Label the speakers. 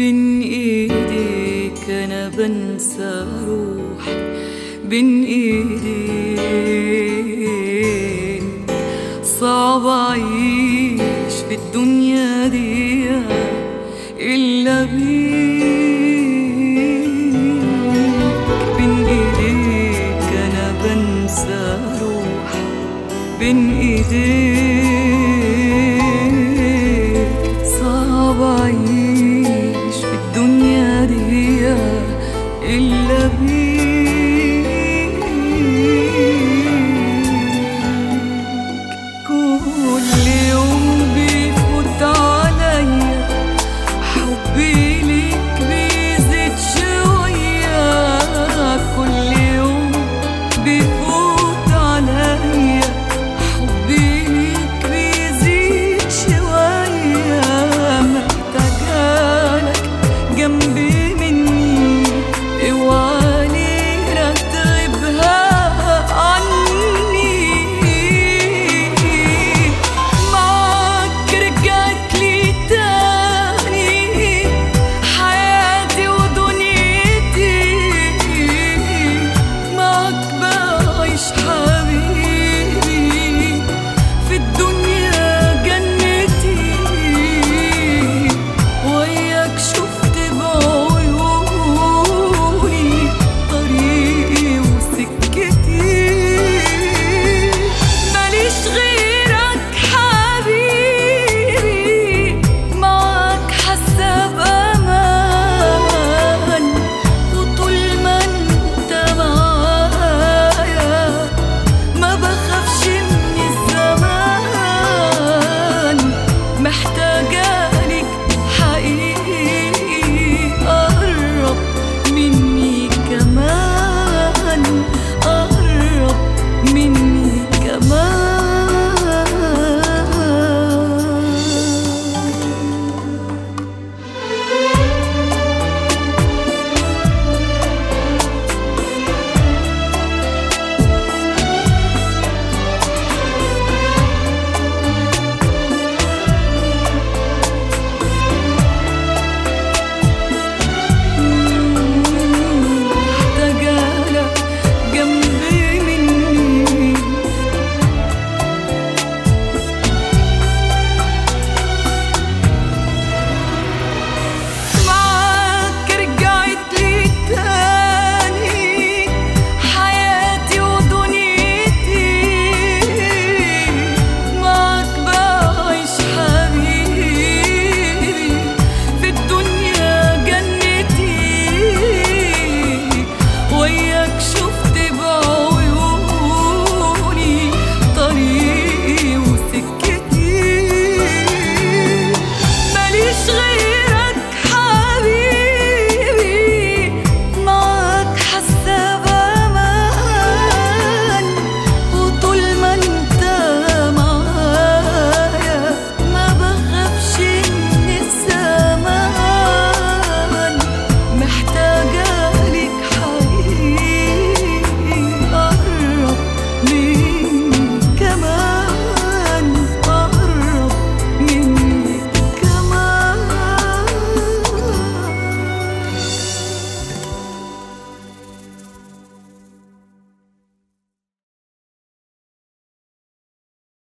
Speaker 1: بين ايديك انا بنسى روحي بين ايديك صعب اعيش في الدنيا دي الا بيك بين ايديك انا بنسى روحي بين ايديك صعب اعيش في الدنيا دي الا بيك كل يوم بيفوت عليا حبي ليك بيزيد شوية كل يوم بيفوت عليا حبي ليك بيزيد شوية محتاجالك جنبي